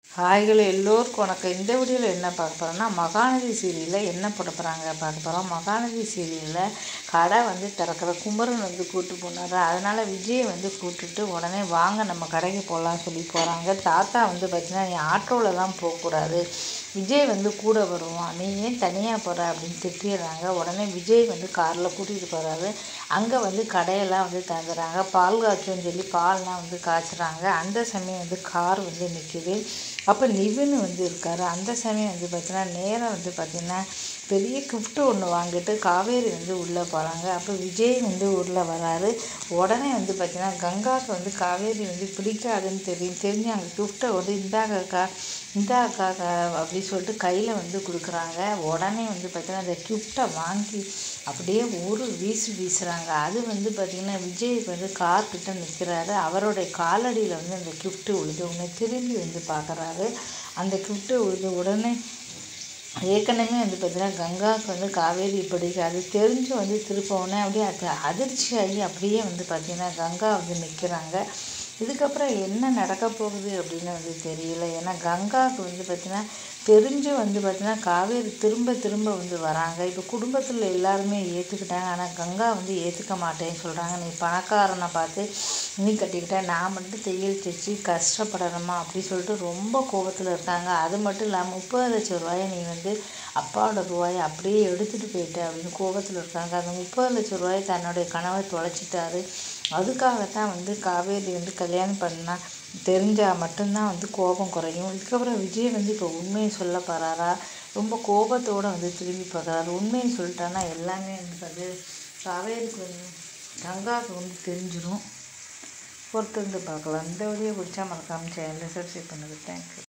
ஹாய்கள் எல்லோருக்கும் வணக்கம் இந்த வீடியோவில் என்ன பார்க்க போகிறோம்னா மகாநதி சீரியலில் என்ன போட போகிறாங்க பார்க்க போகிறோம் மகாநதி சீரியலில் கடை வந்து திறக்கிற குமரன் வந்து கூட்டு போனார் அதனால் விஜயை வந்து கூப்பிட்டுட்டு உடனே வாங்க நம்ம கடைக்கு போகலாம் சொல்லி போகிறாங்க தாத்தா வந்து பார்த்தீங்கன்னா நீ ஆட்டோவில் தான் போகக்கூடாது விஜய் வந்து கூட வருவான் நீ ஏன் தனியாக போகிற அப்படின்னு திட்டிடுறாங்க உடனே விஜய் வந்து காரில் கூட்டிகிட்டு போகிறாரு அங்கே வந்து கடையெல்லாம் வந்து தந்துடுறாங்க பால் காய்ச்சுன்னு சொல்லி பால்லாம் வந்து காய்ச்சுறாங்க அந்த சமயம் வந்து கார் வந்து நிற்கிது அப்போ நிவின் வந்து இருக்கார் அந்த சமயம் வந்து பார்த்தீங்கன்னா நேராக வந்து பார்த்திங்கன்னா பெரிய கிஃப்ட்டு ஒன்று வாங்கிட்டு காவேரி வந்து உள்ளே போகிறாங்க அப்போ விஜய் வந்து உள்ளே வராரு உடனே வந்து பார்த்திங்கன்னா கங்காவுக்கு வந்து காவேரி வந்து பிடிக்காதுன்னு தெரியும் தெரிஞ்சு அங்கே கிஃப்ட்டை வந்து இந்தாக்கா இந்தாக்கா அப்படி சொல்லிட்டு கையில் வந்து கொடுக்குறாங்க உடனே வந்து பார்த்திங்கன்னா அந்த கிஃப்ட்டை வாங்கி அப்படியே ஒரு வீசு வீசுகிறாங்க அது வந்து பார்த்திங்கன்னா விஜய்க்கு வந்து கார் கிட்ட நிற்கிறாரு அவருடைய காலடியில் வந்து அந்த கிஃப்ட்டு உழுது உடனே திரும்பி வந்து பார்க்குறாரு அந்த கிஃப்ட்டு உழுது உடனே ஏற்கனவே வந்து பார்த்தீங்கன்னா கங்காவுக்கு வந்து காவேரி பிடிக்காது தெரிஞ்சு வந்து திருப்பவுடனே அப்படியே அது அதிர்ச்சி ஆகி அப்படியே வந்து பார்த்திங்கன்னா கங்கா வந்து நிற்கிறாங்க இதுக்கப்புறம் என்ன நடக்க போகுது அப்படின்னு வந்து தெரியல ஏன்னா கங்காவுக்கு வந்து பார்த்திங்கன்னா தெரிஞ்சு வந்து பார்த்திங்கன்னா காவேரி திரும்ப திரும்ப வந்து வராங்க இப்போ குடும்பத்தில் எல்லாருமே ஏற்றுக்கிட்டாங்க ஆனால் கங்கா வந்து ஏற்றுக்க மாட்டேன்னு சொல்கிறாங்க நீ பணக்காரனை பார்த்து நீ கட்டிக்கிட்ட நான் மட்டும் தையல் தைச்சி கஷ்டப்படணுமா அப்படி சொல்லிட்டு ரொம்ப கோபத்தில் இருக்காங்க அது மட்டும் இல்லாமல் முப்பது லட்சம் ரூபாயை நீ வந்து அப்பாவோட ரூபாயை அப்படியே எடுத்துகிட்டு போயிட்ட அப்படின்னு கோபத்தில் இருக்காங்க அந்த முப்பது லட்சம் ரூபாயை தன்னுடைய கணவை தொலைச்சிட்டாரு அதுக்காகத்தான் வந்து காவேரி வந்து கல்யாணம் பண்ணால் தெரிஞ்சால் மட்டும்தான் வந்து கோபம் குறையும் இதுக்கப்புறம் விஜய் வந்து இப்போ உண்மையை சொல்ல போகிறாரா ரொம்ப கோபத்தோடு வந்து திரும்பி பார்க்குறாரு உண்மையை சொல்லிட்டான்னா எல்லாமே வந்து காவேரிக்கு வந்து கங்காவுக்கு வந்து தெரிஞ்சிடும் பொறுத்து வந்து பார்க்கலாம் இந்த வீடியோ பிடிச்சா மறக்காமல் சேனலை சப்ஸ்கிரைப் பண்ணுங்கள் தேங்க்யூ